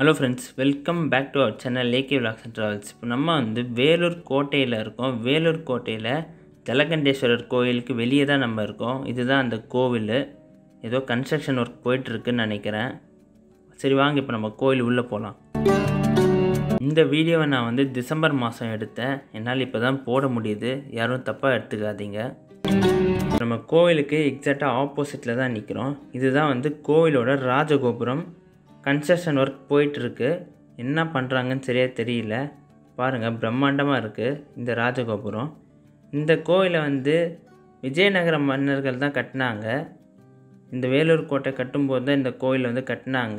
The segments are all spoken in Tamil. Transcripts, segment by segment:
hello friends welcome back to our channel லேக்கி விலாக்ஸ் அண்ட் ட்ராவல்ஸ் இப்போ நம்ம வந்து வேலூர் கோட்டையில் இருக்கோம் வேலூர் கோட்டையில் ஜலகண்டேஸ்வரர் கோயிலுக்கு வெளியே தான் நம்ம இருக்கோம் இதுதான் அந்த கோவில் ஏதோ கன்ஸ்ட்ரக்ஷன் ஒர்க் போயிட்டுருக்குன்னு நினைக்கிறேன் சரி வாங்க இப்போ நம்ம கோயில் உள்ளே போகலாம் இந்த வீடியோவை நான் வந்து டிசம்பர் மாதம் எடுத்தேன் என்னால் இப்போ தான் போட முடியுது யாரும் தப்பாக எடுத்துக்காதீங்க நம்ம கோவிலுக்கு எக்ஸாக்டாக ஆப்போசிட்டில் தான் நிற்கிறோம் இதுதான் வந்து கோவிலோட ராஜகோபுரம் கன்ஸ்ட்ரக்ஷன் ஒர்க் போயிட்டுருக்கு என்ன பண்ணுறாங்கன்னு சரியாக தெரியல பாருங்கள் பிரம்மாண்டமாக இருக்குது இந்த ராஜகோபுரம் இந்த கோயிலை வந்து விஜயநகர மன்னர்கள் தான் கட்டினாங்க இந்த வேலூர் கோட்டை கட்டும்போது தான் இந்த கோயில் வந்து கட்டினாங்க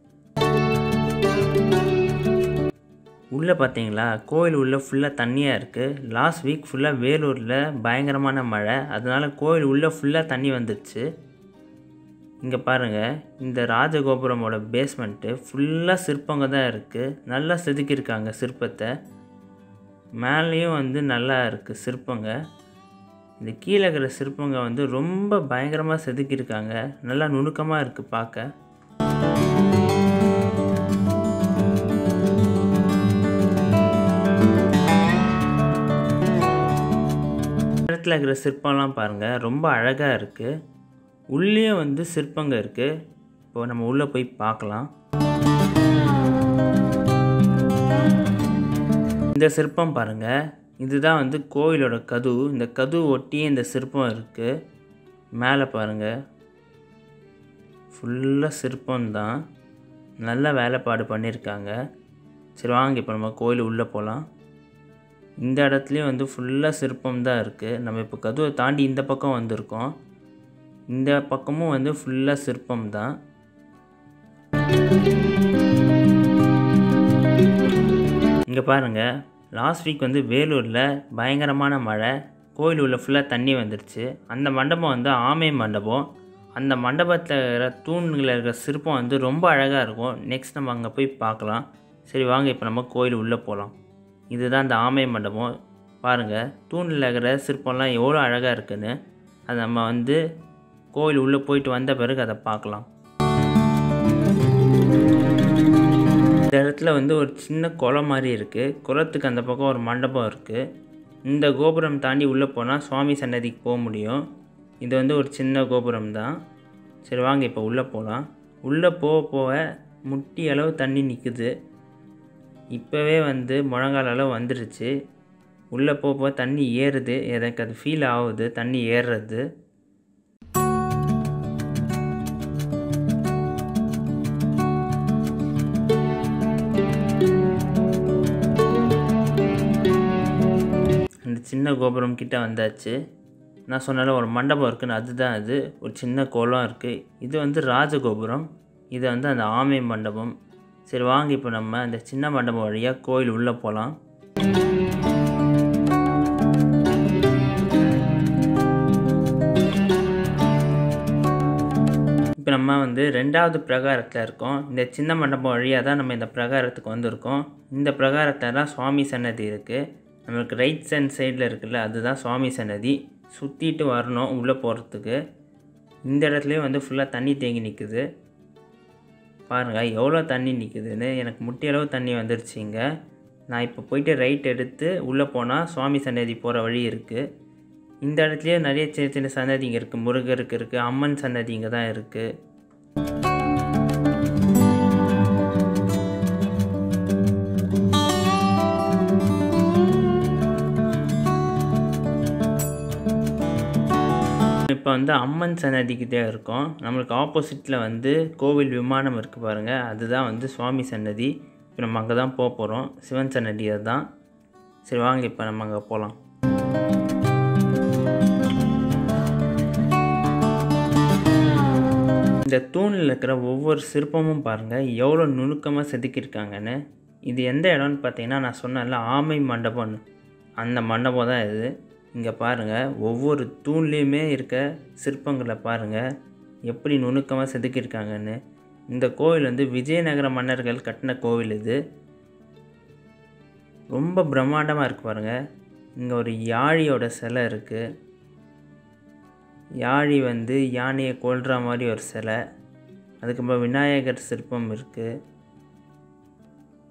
உள்ளே பார்த்தீங்களா கோயில் உள்ளே ஃபுல்லாக தண்ணியாக இருக்குது லாஸ்ட் வீக் ஃபுல்லாக வேலூரில் பயங்கரமான மழை அதனால் கோயில் உள்ளே ஃபுல்லாக தண்ணி வந்துடுச்சு இங்கே பாருங்கள் இந்த ராஜகோபுரமோட பேஸ்மெண்ட்டு ஃபுல்லாக சிற்பங்க தான் இருக்குது நல்லா செதுக்கியிருக்காங்க சிற்பத்தை மேலேயும் வந்து நல்லா இருக்குது சிற்பங்க இந்த கீழே இருக்கிற சிற்பங்க வந்து ரொம்ப பயங்கரமாக செதுக்கியிருக்காங்க நல்லா நுணுக்கமாக இருக்குது பார்க்க இடத்துல இருக்கிற சிற்பம்லாம் பாருங்கள் ரொம்ப அழகாக இருக்குது உள்ளேயும் வந்து சிற்பங்க இருக்குது இப்போ நம்ம உள்ளே போய் பார்க்கலாம் இந்த சிற்பம் பாருங்கள் இதுதான் வந்து கோயிலோட கதவு இந்த கதவு ஒட்டியே இந்த சிற்பம் இருக்குது மேலே பாருங்கள் ஃபுல்லாக சிற்பம்தான் நல்ல வேலைப்பாடு பண்ணியிருக்காங்க சரி வாங்க இப்போ நம்ம கோயில் உள்ளே போகலாம் இந்த இடத்துலையும் வந்து ஃபுல்லாக சிற்பம் தான் இருக்குது நம்ம இப்போ கதவை தாண்டி இந்த பக்கம் வந்திருக்கோம் இந்த பக்கமும் வந்து ஃபுல்லாக சிற்பம் தான் இங்கே பாருங்கள் லாஸ்ட் வீக் வந்து வேலூரில் பயங்கரமான மழை கோயில் உள்ள ஃபுல்லாக தண்ணி வந்துடுச்சு அந்த மண்டபம் வந்து ஆமை மண்டபம் அந்த மண்டபத்தில் இருக்கிற தூண்களில் இருக்கிற சிற்பம் வந்து ரொம்ப அழகாக இருக்கும் நெக்ஸ்ட் நம்ம அங்கே போய் பார்க்கலாம் சரி வாங்க இப்போ நம்ம கோயில் உள்ளே போகலாம் இதுதான் அந்த ஆமை மண்டபம் பாருங்கள் தூணில் இருக்கிற சிற்பம்லாம் எவ்வளோ அழகாக இருக்குன்னு அதை நம்ம வந்து கோயில் உள்ளே போயிட்டு வந்த பிறகு அதை பார்க்கலாம் இந்த இடத்துல வந்து ஒரு சின்ன குளம் மாதிரி இருக்குது குளத்துக்கு அந்த பக்கம் ஒரு மண்டபம் இருக்குது இந்த கோபுரம் தாண்டி உள்ளே போனால் சுவாமி சன்னதிக்கு போக முடியும் இது வந்து ஒரு சின்ன கோபுரம் தான் சரி வாங்க இப்போ உள்ளே போகலாம் உள்ளே போக போக முட்டி அளவு தண்ணி நிற்குது இப்போவே வந்து முழங்கால் அளவு வந்துடுச்சு உள்ளே போக போக தண்ணி ஏறுது எனக்கு அது ஃபீல் ஆகுது தண்ணி ஏறுறது அந்த சின்ன கோபுரம் கிட்ட வந்தாச்சு நான் சொன்னால ஒரு மண்டபம் இருக்குன்னு அதுதான் அது ஒரு சின்ன கோலம் இருக்குது இது வந்து ராஜகோபுரம் இது வந்து அந்த ஆமை மண்டபம் சரி வாங்க இப்போ நம்ம அந்த சின்ன மண்டபம் வழியாக கோயில் உள்ளே போகலாம் இப்போ நம்ம வந்து ரெண்டாவது பிரகாரத்தில் இருக்கோம் இந்த சின்ன மண்டபம் வழியாக தான் நம்ம இந்த பிரகாரத்துக்கு வந்திருக்கோம் இந்த பிரகாரத்தில் தான் சுவாமி சன்னதி இருக்குது நம்மளுக்கு ரைட் சைட் சைடில் இருக்குல்ல அதுதான் சுவாமி சன்னதி சுற்றிட்டு வரணும் உள்ளே போகிறதுக்கு இந்த இடத்துலையும் வந்து ஃபுல்லாக தண்ணி தேங்கி நிற்குது பாருங்கள் எவ்வளோ தண்ணி நிற்குதுன்னு எனக்கு முட்டியளவு தண்ணி வந்துருச்சுங்க நான் இப்போ போயிட்டு ரைட் எடுத்து உள்ளே போனால் சுவாமி சன்னதி போகிற வழி இருக்குது இந்த இடத்துலையே நிறைய சின்ன சின்ன சன்னதிங்க இருக்குது முருகருக்கு இருக்குது அம்மன் சன்னதி இங்கே தான் இருக்குது இப்போ வந்து அம்மன் சன்னதிக்கிட்டே இருக்கோம் நம்மளுக்கு ஆப்போசிட்டில் வந்து கோவில் விமானம் இருக்குது பாருங்கள் அதுதான் வந்து சுவாமி சன்னதி இப்போ நம்ம அங்கே தான் போக போகிறோம் சிவன் சன்னதி அதுதான் சரி வாங்க இப்போ நம்ம அங்கே போகலாம் இந்த தூணில் இருக்கிற ஒவ்வொரு சிற்பமும் பாருங்கள் எவ்வளோ நுணுக்கமாக செதுக்கியிருக்காங்கன்னு இது எந்த இடம்னு பார்த்தீங்கன்னா நான் சொன்னேன்ல ஆமை மண்டபம்னு அந்த மண்டபம் தான் இது இங்கே பாருங்கள் ஒவ்வொரு தூண்லேயுமே இருக்க சிற்பங்களை பாருங்கள் எப்படி நுணுக்கமாக செதுக்கியிருக்காங்கன்னு இந்த கோவில் வந்து விஜயநகர மன்னர்கள் கட்டின கோவில் இது ரொம்ப பிரம்மாண்டமாக இருக்குது பாருங்கள் இங்கே ஒரு யாழியோட சிலை இருக்குது யாழி வந்து யானையை கொல்ற மாதிரி ஒரு சிலை அதுக்கப்புறம் விநாயகர் சிற்பம் இருக்குது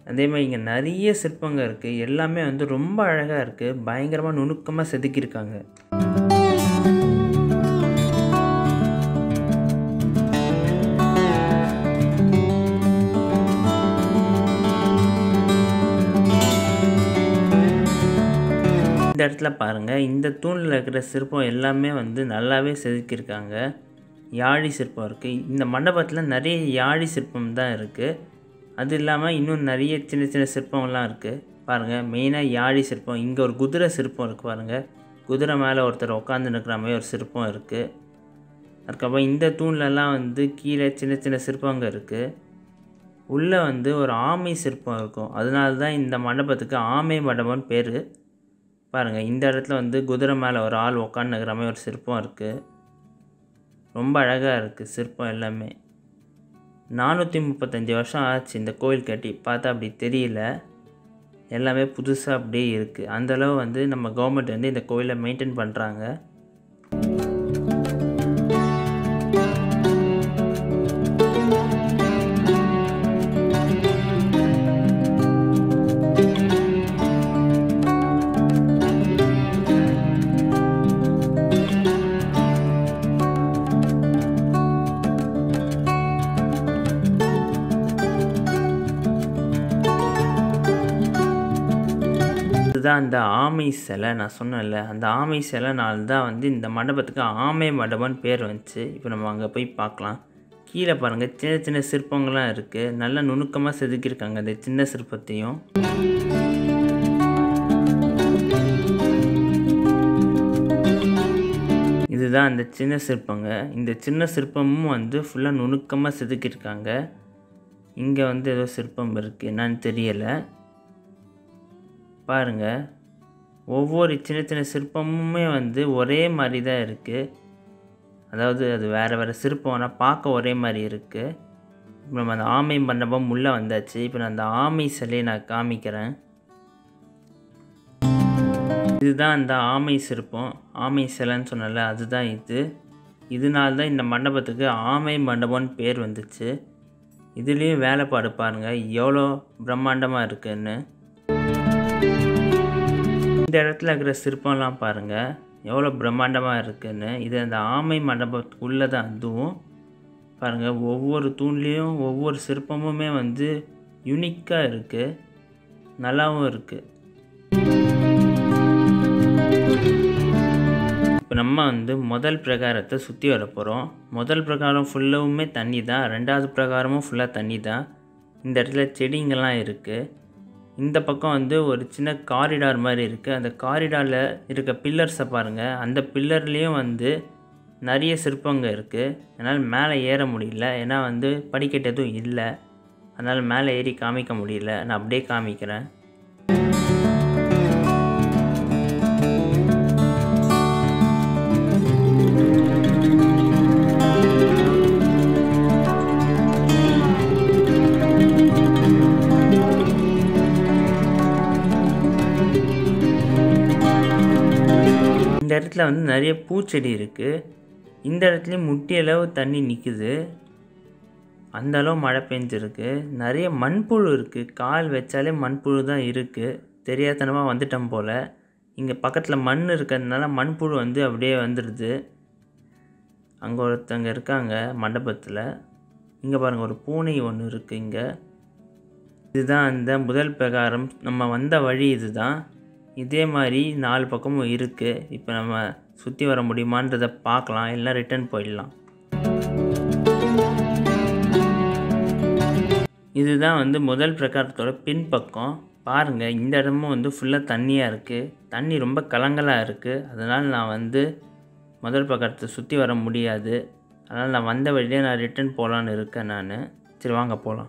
அதே மாதிரி இங்கே நிறைய சிற்பங்க இருக்குது எல்லாமே வந்து ரொம்ப அழகாக இருக்குது பயங்கரமாக நுணுக்கமாக செதுக்கியிருக்காங்க இந்த இடத்துல பாருங்கள் இந்த தூணில் இருக்கிற சிற்பம் எல்லாமே வந்து நல்லாவே செதுக்கியிருக்காங்க யாழி சிற்பம் இருக்குது இந்த மண்டபத்தில் நிறைய யாழி சிற்பம் தான் இருக்குது அது இல்லாமல் இன்னும் நிறைய சின்ன சின்ன சிற்பம்லாம் இருக்குது பாருங்கள் மெயினாக யாழி சிற்பம் இங்கே ஒரு குதிரை சிற்பம் இருக்குது பாருங்கள் குதிரை மேலே ஒருத்தர் உட்காந்து நிற்கிற மாதிரி ஒரு சிற்பம் இருக்குது அதுக்கப்புறம் இந்த தூண்லலாம் வந்து கீழே சின்ன சின்ன சிற்பங்க இருக்குது உள்ளே வந்து ஒரு ஆமை சிற்பம் இருக்கும் அதனால தான் இந்த மண்டபத்துக்கு ஆமை மண்டபம்னு பேர் பாருங்கள் இந்த இடத்துல வந்து குதிரை மேலே ஒரு ஆள் உட்காந்துக்கிற மாதிரி ஒரு சிற்பம் இருக்குது ரொம்ப அழகாக இருக்குது சிற்பம் எல்லாமே நானூற்றி முப்பத்தஞ்சு வருஷம் ஆச்சு இந்த கோயில் கட்டி பார்த்தா அப்படி தெரியல எல்லாமே புதுசாக அப்படியே இருக்குது அந்தளவு வந்து நம்ம கவர்மெண்ட் வந்து இந்த கோயிலை மெயின்டைன் பண்ணுறாங்க இதுதான் அந்த ஆமை சிலை நான் சொன்னேன்ல அந்த ஆமை சிலைனால தான் வந்து இந்த மண்டபத்துக்கு ஆமை மண்டபம்னு பேர் வந்துச்சு இப்போ நம்ம அங்கே போய் பார்க்கலாம் கீழே பாருங்கள் சின்ன சின்ன சிற்பங்கள்லாம் இருக்குது நல்லா நுணுக்கமாக செதுக்கியிருக்காங்க அந்த சின்ன சிற்பத்தையும் இதுதான் அந்த சின்ன சிற்பங்க இந்த சின்ன சிற்பமும் வந்து ஃபுல்லாக நுணுக்கமாக செதுக்கியிருக்காங்க இங்கே வந்து ஏதோ சிற்பம் இருக்குது என்னன்னு தெரியலை பாருங்க ஒவ்வொரு சின்ன சின்ன சிற்பமுமே வந்து ஒரே மாதிரி தான் இருக்குது அதாவது அது வேறு வேறு சிற்பம் ஆனால் பார்க்க ஒரே மாதிரி இருக்குது இப்போ நம்ம அந்த ஆமை மண்டபம் உள்ளே வந்தாச்சு இப்போ நான் அந்த ஆமை சிலையை நான் காமிக்கிறேன் இதுதான் அந்த ஆமை சிற்பம் ஆமை சிலைன்னு சொன்னல அதுதான் இது இதனால தான் இந்த மண்டபத்துக்கு ஆமை மண்டபம்னு பேர் வந்துச்சு இதுலேயும் வேலைப்பாடு பாருங்கள் எவ்வளோ பிரம்மாண்டமாக இருக்குன்னு இந்த இடத்துல இருக்கிற சிற்பம்லாம் பாருங்கள் எவ்வளோ பிரம்மாண்டமாக இருக்குன்னு இது அந்த ஆமை மண்டபத்துக்குள்ளே தான் அதுவும் பாருங்கள் ஒவ்வொரு தூண்லேயும் ஒவ்வொரு சிற்பமுமே வந்து யூனிக்காக இருக்குது நல்லாவும் இருக்குது இப்போ நம்ம வந்து முதல் பிரகாரத்தை சுற்றி வர போகிறோம் முதல் பிரகாரம் ஃபுல்லாவுமே தண்ணி தான் ரெண்டாவது பிரகாரமும் ஃபுல்லாக தண்ணி தான் இந்த இடத்துல செடிங்கெல்லாம் இருக்குது இந்த பக்கம் வந்து ஒரு சின்ன காரிடார் மாதிரி இருக்குது அந்த காரிடாரில் இருக்க பில்லர்ஸை பாருங்கள் அந்த பில்லர்லேயும் வந்து நிறைய சிற்பங்க இருக்குது என்னால் மேலே ஏற முடியல ஏன்னா வந்து படிக்கட்டு எதுவும் இல்லை அதனால் மேலே ஏறி காமிக்க முடியல நான் அப்படியே காமிக்கிறேன் இந்த இடத்துல வந்து நிறைய பூச்செடி இருக்குது இந்த இடத்துலையும் முட்டி அளவு தண்ணி நிற்குது அந்த அளவு மழை பெஞ்சிருக்கு நிறைய மண்புழு இருக்குது கால் வச்சாலே மண்புழு தான் இருக்குது தெரியாதனமாக வந்துட்டோம் போல் இங்கே பக்கத்தில் மண் இருக்கிறதுனால மண்புழு வந்து அப்படியே வந்துடுது அங்கே ஒருத்தங்க இருக்காங்க மண்டபத்தில் இங்கே பாருங்கள் ஒரு பூனை ஒன்று இருக்குது இங்கே இதுதான் அந்த முதல் பிரகாரம் நம்ம வந்த வழி இதுதான் இதே மாதிரி நாலு பக்கமும் இருக்குது இப்போ நம்ம சுற்றி வர முடியுமான்றதை பார்க்கலாம் எல்லாம் ரிட்டர்ன் போயிடலாம் இதுதான் வந்து முதல் பிரகாரத்தோட பின்பக்கம் பாருங்கள் இந்த இடமும் வந்து ஃபுல்லாக தண்ணியாக இருக்குது தண்ணி ரொம்ப கலங்கலாக இருக்குது அதனால் நான் வந்து முதல் பிரகாரத்தை சுற்றி வர முடியாது அதனால் நான் வந்த வழியிலே நான் ரிட்டர்ன் போகலான்னு இருக்கேன் நான் சரி வாங்க போகலாம்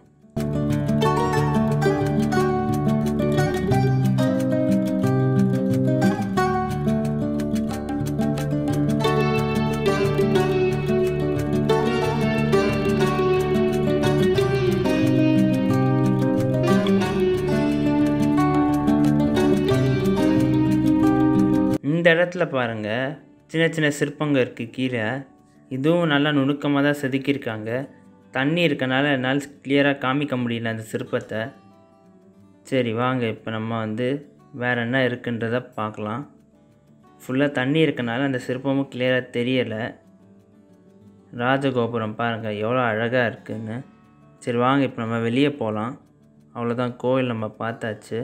இந்த இடத்துல பாருங்கள் சின்ன சின்ன சிற்பங்க இருக்குது கீழே இதுவும் நல்லா நுணுக்கமாக தான் செதுக்கியிருக்காங்க தண்ணி இருக்கனால என்னால் கிளியராக காமிக்க முடியல அந்த சிற்பத்தை சரி வாங்க இப்போ நம்ம வந்து வேறு என்ன இருக்குன்றத பார்க்கலாம் ஃபுல்லாக தண்ணி இருக்கனால அந்த சிற்பமும் கிளியராக தெரியலை ராஜகோபுரம் பாருங்கள் எவ்வளோ அழகாக இருக்குன்னு சரி வாங்க இப்போ நம்ம வெளியே போகலாம் அவ்வளோதான் கோவில் நம்ம பார்த்தாச்சு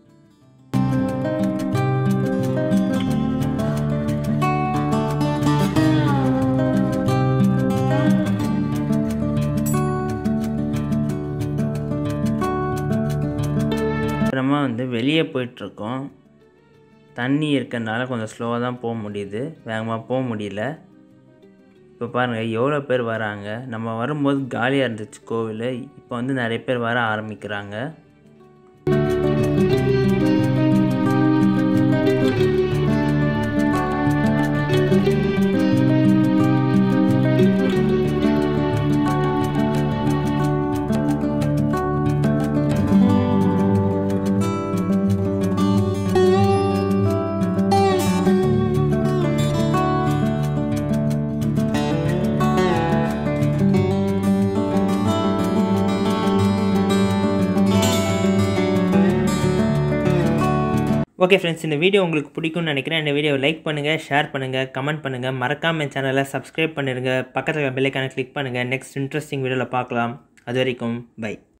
நம்ம வந்து வெளியே போயிட்டுருக்கோம் தண்ணி இருக்கறனால கொஞ்சம் ஸ்லோவாக தான் போக முடியுது வேகமாக போக முடியல இப்போ பாருங்கள் எவ்வளோ பேர் வராங்க நம்ம வரும்போது காலியாக இருந்துச்சு கோவில் இப்போ வந்து நிறைய பேர் வர ஆரம்பிக்கிறாங்க ஓகே ஃப்ரெண்ட்ஸ் இந்த வீடியோ உங்களுக்கு பிடிக்கும்னு நினைக்கிறேன் இந்த வீடியோவை லைக் பண்ணுங்கள் ஷேர் பண்ணுங்கள் கமெண்ட் பண்ணுங்கள் மறக்காமல் என் சேனலை சப்ஸ்கிரைப் பண்ணிடுங்க பக்கத்தில் பெல்லைக்கான கிளிக் பண்ணுங்கள் நெக்ஸ்ட் இன்ட்ரெஸ்டிங் வீடியோவில் பார்க்கலாம் அது வரைக்கும் பை